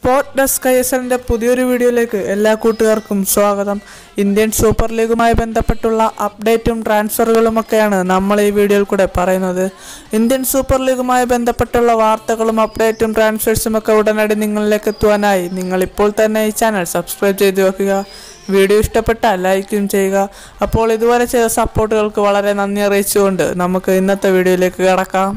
sport desk I S എല്ലിൻ്റെ പുതിയൊരു വീഡിയോയിലേക്ക് എല്ലാ കൂട്ടുകാർക്കും സ്വാഗതം ഇന്ത്യൻ സൂപ്പർ ലീഗുമായി ബന്ധപ്പെട്ടുള്ള അപ്ഡേറ്റും ട്രാൻസ്ഫറുകളുമൊക്കെയാണ് നമ്മൾ ഈ വീഡിയോയിൽ കൂടെ പറയുന്നത് ഇന്ത്യൻ സൂപ്പർ ലീഗുമായി ബന്ധപ്പെട്ടുള്ള വാർത്തകളും അപ്ഡേറ്റും ട്രാൻസ്ഫേഴ്സും ഒക്കെ ഉടനടി നിങ്ങളിലേക്ക് എത്തുവാനായി നിങ്ങൾ ഇപ്പോൾ തന്നെ ഈ ചാനൽ സബ്സ്ക്രൈബ് ചെയ്തു വെക്കുക വീഡിയോ ഇഷ്ടപ്പെട്ടാൽ ലൈക്കും ചെയ്യുക അപ്പോൾ ഇതുവരെ ചെയ്ത സപ്പോർട്ടുകൾക്ക് വളരെ നന്ദി അറിയിച്ചുകൊണ്ട് നമുക്ക് ഇന്നത്തെ വീഡിയോയിലേക്ക് കടക്കാം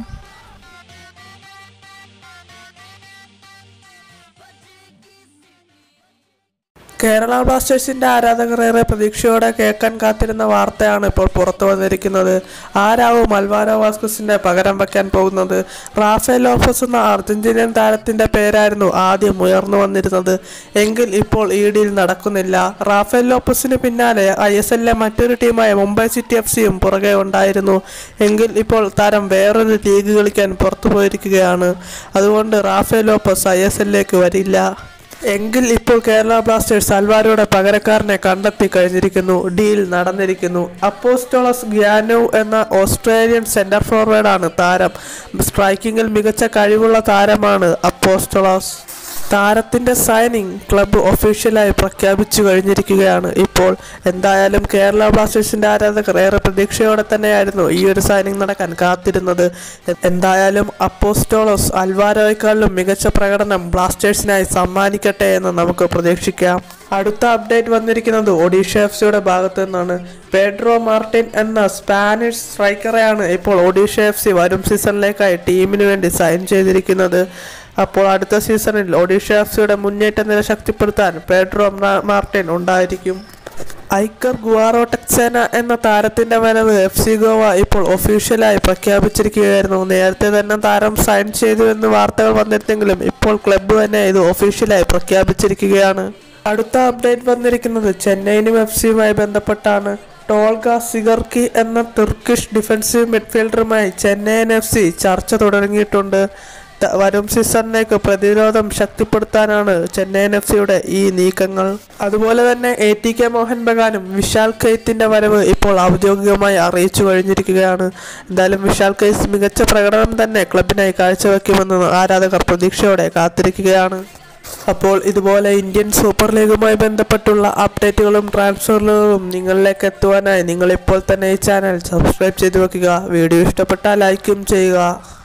കേരള ബ്ലാസ്റ്റേഴ്സിന്റെ ആരാധകർ ഏറെ പ്രതീക്ഷയോടെ കേൾക്കാൻ കാത്തിരുന്ന വാർത്തയാണ് ഇപ്പോൾ പുറത്തു വന്നിരിക്കുന്നത് ആരാവും അൽവാരോ വാസ്കസിന്റെ പകരം വയ്ക്കാൻ പോകുന്നത് റാഫേൽ ലോഫസ് എന്ന അർജന്റീനിയൻ താരത്തിന്റെ പേരായിരുന്നു ആദ്യം ഉയർന്നു വന്നിരുന്നത് എങ്കിൽ ഇപ്പോൾ ഈ ഡീൽ നടക്കുന്നില്ല റാഫേൽ ലോപ്പസിന് പിന്നാലെ ഐ എസ് എല്ലിലെ മറ്റൊരു ടീമായ മുംബൈ സിറ്റി എഫ് സിയും പുറകെ ഉണ്ടായിരുന്നു എങ്കിൽ ഇപ്പോൾ താരം വേറൊരു ലീഗ് കളിക്കാൻ പുറത്തു പോയിരിക്കുകയാണ് അതുകൊണ്ട് റാഫേൽ ലോപ്പസ് ഐ എസ് എല്ലിലേക്ക് വരില്ല എങ്കിൽ ഇപ്പോൾ കേരള ബ്ലാസ്റ്റേഴ്സ് അൽവാരോടെ പകരക്കാരനെ കണ്ടെത്തി കഴിഞ്ഞിരിക്കുന്നു ഡീൽ നടന്നിരിക്കുന്നു അപ്പോസ്റ്റോളസ് ഗ്യാനോ എന്ന ഓസ്ട്രേലിയൻ സെന്റർ ഫോർവേഡാണ് താരം സ്ട്രൈക്കിങ്ങിൽ മികച്ച കഴിവുള്ള താരമാണ് അപ്പോസ്റ്റോളസ് താരത്തിന്റെ സൈനിങ് ക്ലബ്ബ് ഒഫീഷ്യലായി പ്രഖ്യാപിച്ചു കഴിഞ്ഞിരിക്കുകയാണ് ഇപ്പോൾ എന്തായാലും കേരള ബ്ലാസ്റ്റേഴ്സിന്റെ ആരാധകർ ഏറെ പ്രതീക്ഷയോടെ തന്നെയായിരുന്നു ഈ ഒരു സൈനിങ് നടക്കാൻ കാത്തിരുന്നത് എന്തായാലും അപ്പോസ്റ്റോളോസ് അൽവാരോയെക്കാളും മികച്ച പ്രകടനം ബ്ലാസ്റ്റേഴ്സിനായി സമ്മാനിക്കട്ടെ എന്ന് നമുക്ക് പ്രതീക്ഷിക്കാം അടുത്ത അപ്ഡേറ്റ് വന്നിരിക്കുന്നത് ഒഡീഷ എഫ് സിയുടെ ഭാഗത്തു നിന്നാണ് പെഡ്രോ മാർട്ടിൻ എന്ന സ്പാനിഷ് സ്ട്രൈക്കറെയാണ് ഇപ്പോൾ ഒഡീഷ എഫ് സി വരും സീസണിലേക്കായി ടീമിന് വേണ്ടി സൈൻ ചെയ്തിരിക്കുന്നത് അപ്പോൾ അടുത്ത സീസണിൽ ഒഡീഷ എഫ് സിയുടെ മുന്നേറ്റ നില ശക്തിപ്പെടുത്താൻ പെഡ്രോ മാ- മാർട്ടിൻ ഉണ്ടായിരിക്കും ഐക്കർ ഗുവാറോ ടെക്സേന എന്ന താരത്തിന്റെ വരവ് എഫ് സി ഗോവ ഇപ്പോൾ ഒഫീഷ്യലായി പ്രഖ്യാപിച്ചിരിക്കുകയായിരുന്നു നേരത്തെ തന്നെ താരം സൈൻ ചെയ്തു എന്ന് വാർത്തകൾ വന്നിരുന്നെങ്കിലും ഇപ്പോൾ ക്ലബ്ബ് തന്നെ ഇത് ഒഫീഷ്യലായി പ്രഖ്യാപിച്ചിരിക്കുകയാണ് അടുത്ത അപ്ഡേറ്റ് വന്നിരിക്കുന്നത് ചെന്നൈയിനും എഫ് സിയുമായി ബന്ധപ്പെട്ടാണ് ടോൾഗ സിഗർക്കി എന്ന തുർക്കിഷ് ഡിഫൻസീവ് മിഡ്ഫീൽഡറുമായി ചെന്നൈയിൻ എഫ് സി ചർച്ച തുടങ്ങിയിട്ടുണ്ട് ത- വരും സീസണിലേക്ക് പ്രതിരോധം ശക്തിപ്പെടുത്താനാണ് ചെന്നൈയിൻ എഫ് സിയുടെ ഈ നീക്കങ്ങൾ അതുപോലെ തന്നെ എ ടി കെ മോഹൻ ബഗാനും വിശാൽ കെയ്ത്തിന്റെ വരവ് ഇപ്പോൾ ഔദ്യോഗികമായി അറിയിച്ചു കഴിഞ്ഞിരിക്കുകയാണ് എന്തായാലും വിശാൽ കെയ്സ് മികച്ച പ്രകടനം തന്നെ ക്ലബിനായി കാഴ്ചവെക്കുമെന്ന് ആരാധകർ പ്രതീക്ഷയോടെ കാത്തിരിക്കുകയാണ് അപ്പോൾ ഇതുപോലെ ഇന്ത്യൻ സൂപ്പർ ലീഗുമായി ബന്ധപ്പെട്ടുള്ള അപ്ഡേറ്റുകളും ട്രാൻസ്ഫറുകളും നിങ്ങളിലേക്ക് എത്തുവാനായി നിങ്ങൾ ഇപ്പോൾ തന്നെ ഈ ചാനൽ സബ്സ്ക്രൈബ് ചെയ്തു വെക്കുക വീഡിയോ ഇഷ്ടപ്പെട്ടാൽ ലൈക്കും ചെയ്യുക